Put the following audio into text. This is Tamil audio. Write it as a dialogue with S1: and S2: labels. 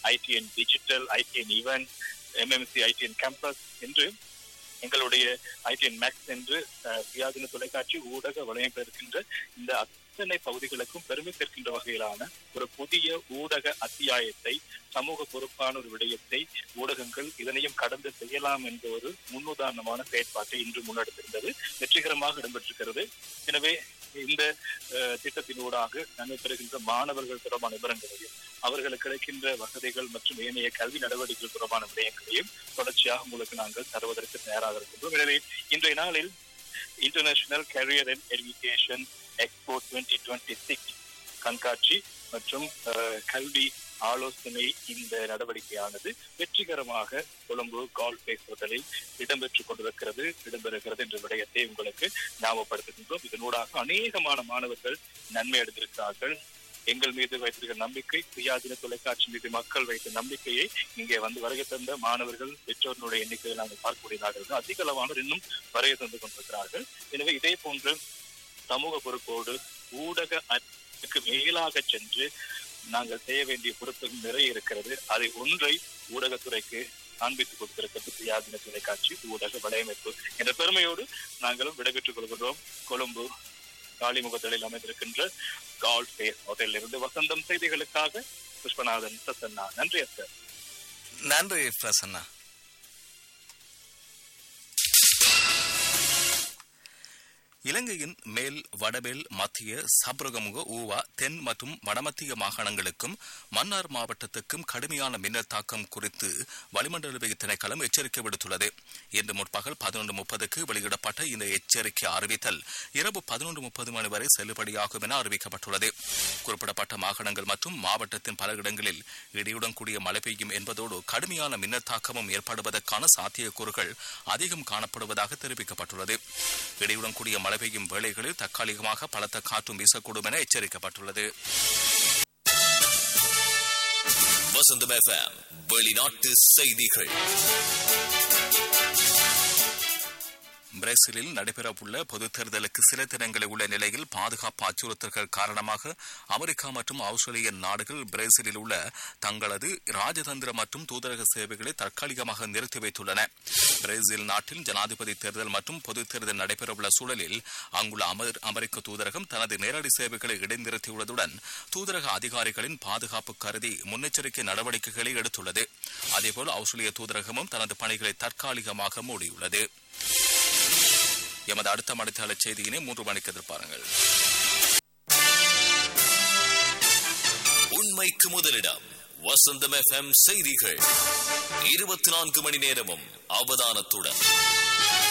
S1: ITN digital I T N event M M C I T N campus என்று எங்களுடைய ஐடிஎன் மேக்ஸ் என்று அஹ், சுயாதீன தொலைக்காட்சி ஊடக வளையங்கள் இருக்கின்ற இந்த அத்தனை பகுதிகளுக்கும் பெருமை சேர்க்கின்ற வகையிலான ஒரு புதிய ஊடக அத்தியாயத்தை சமூக பொறுப்பான ஒரு விடயத்தை ஊடகங்கள் இதனையும் கடந்து செய்யலாம் என்ற ஒரு முன்னுதாரணமான செயற்பாட்டை இன்று முன்னெடுத்திருந்தது வெற்றிகரமாக இடம்பெற்றிருக்கிறது எனவே இந்த அஹ், திட்டத்தினூடாக நன்மை பெறுகின்ற மாணவர்கள் தொடர்பான விவரங்களையும் அவர்களுக்கு கிடைக்கின்ற வசதிகள் மற்றும் ஏனைய கல்வி நடவடிக்கைகள் தொடர்பான விடயங்களையும் தொடர்ச்சியாக உங்களுக்கு நாங்கள் தருவதற்கு தயாராக இருக்கின்றோம் எனவே இன்றைய நாளில் international career and education expo twenty twenty six கண்காட்சி மற்றும் அஹ், கல்வி ஆலோசனை இந்த நடவடிக்கையானது வெற்றிகரமாக கொழும்பு கால் பேஸ் ஹோட்டலில் இடம்பெற்றுக் கொண்டிருக்கிறது இடம்பெறுகிறது என்ற விடயத்தை உங்களுக்கு ஞாபகப்படுத்துகின்றோம் இதனூடாக அநேகமான மாணவர்கள் நன்மை அடைந்திருக்கிறார்கள் எங்கள் மீது வைத்திருக்கிற நம்பிக்கை சுயாதீன தொலைக்காட்சி மீது மக்கள் வைத்த நம்பிக்கையை இங்கே வந்து வருகை தந்த மாணவர்கள் பெற்றோர்களுடைய எண்ணிக்கையை நாங்கள் பார்க்கக்கூடியதாக இருக்கு அதிக அளவானோர் இன்னும் வருகை தந்து கொண்டிருக்கிறார்கள் எனவே இதே போன்று சமூக பொறுப்போடு ஊடக அறிவுக்கு மேலாக சென்று நாங்கள் செய்ய வேண்டிய பொறுப்புகள் நிறைய இருக்கிறது அதை ஒன்றை ஊடகத்துறைக்கு காண்பித்துக் கொடுத்திருக்கிறது சுயாதீன தொலைக்காட்சி ஊடக வலையமைப்பு என்ற பெருமையோடு நாங்களும் விடைபெற்றுக் கொள்கிறோம் கொழும்பு காளிமுகத்தலில் அமைந்திருக்கின்ற கால் ஃபேஸ் ஹோட்டலில் இருந்து வசந்தம் செய்திகளுக்காக புஷ்பநாதன் சசன்னா நன்றி சார்
S2: நன்றி பிரசன்னா இலங்கையின் மேல் வடமேல் மத்திய சப்ரகமுக ஊவா தென் மற்றும் வடமத்திய மாகாணங்களுக்கும் மன்னார் மாவட்டத்துக்கும் கடுமையான மின்னல் தாக்கம் குறித்து வளிமண்டலவிய திணைக்களம் எச்சரிக்கை விடுத்துள்ளது இன்று முற்பகல் பதினொன்று முப்பதுக்கு வெளியிடப்பட்ட இந்த எச்சரிக்கை அறிவித்தல் இரவு பதினொன்று முப்பது மணி வரை செல்லுபடியாகும் என அறிவிக்கப்பட்டுள்ளது குறிப்பிடப்பட்ட மாகாணங்கள் மற்றும் மாவட்டத்தின் பல இடங்களில் இடியுடன் கூடிய மழை பெய்யும் என்பதோடு கடுமையான மின்னல் தாக்கமும் ஏற்படுவதற்கான சாத்தியக்கூறுகள் அதிகம் காணப்படுவதாக தெரிவிக்கப்பட்டுள்ளது இடியுடன் கூடிய மழை பெய்யும் வேளைகளில் தற்காலிகமாக பலத்த காற்றும் வீசக்கூடும் என எச்சரிக்கப்பட்டுள்ளது
S3: வசந்தம் எஃப்எம் வெளிநாட்டு செய்திகள்
S2: பிரேசிலில் நடைபெறவுள்ள பொதுத் தேர்தலுக்கு சில தினங்களை உள்ள நிலையில் பாதுகாப்பு அச்சுறுத்தல்கள் காரணமாக அமெரிக்கா மற்றும் ஆஸ்திரேலிய நாடுகள் பிரேசிலில் உள்ள தங்களது ராஜதந்திர மற்றும் தூதரக சேவைகளை தற்காலிகமாக நிறுத்தி வைத்துள்ளன பிரேசில் நாட்டில் ஜனாதிபதி தேர்தல் மற்றும் பொதுத் தேர்தல் நடைபெறவுள்ள சூழலில் அங்குள்ள அமெர்- அமெரிக்க தூதரகம் தனது நேரடி சேவைகளை இடைநிறுத்தியுள்ளதுடன் தூதரக அதிகாரிகளின் பாதுகாப்பு கருதி முன்னெச்சரிக்கை நடவடிக்கைகளை எடுத்துள்ளது அதேபோல் ஆஸ்திரேலிய தூதரகமும் தனது பணிகளை தற்காலிகமாக மூடியுள்ளது எமது அடுத்த மணித்தாளர் செய்தியினை மூன்று மணிக்கு எதிர்பாருங்கள்
S3: உண்மைக்கு முதலிடம் வசந்தம் எஃப்எம் செய்திகள் இருபத்தி நான்கு மணி நேரமும் அவதானத்துடன்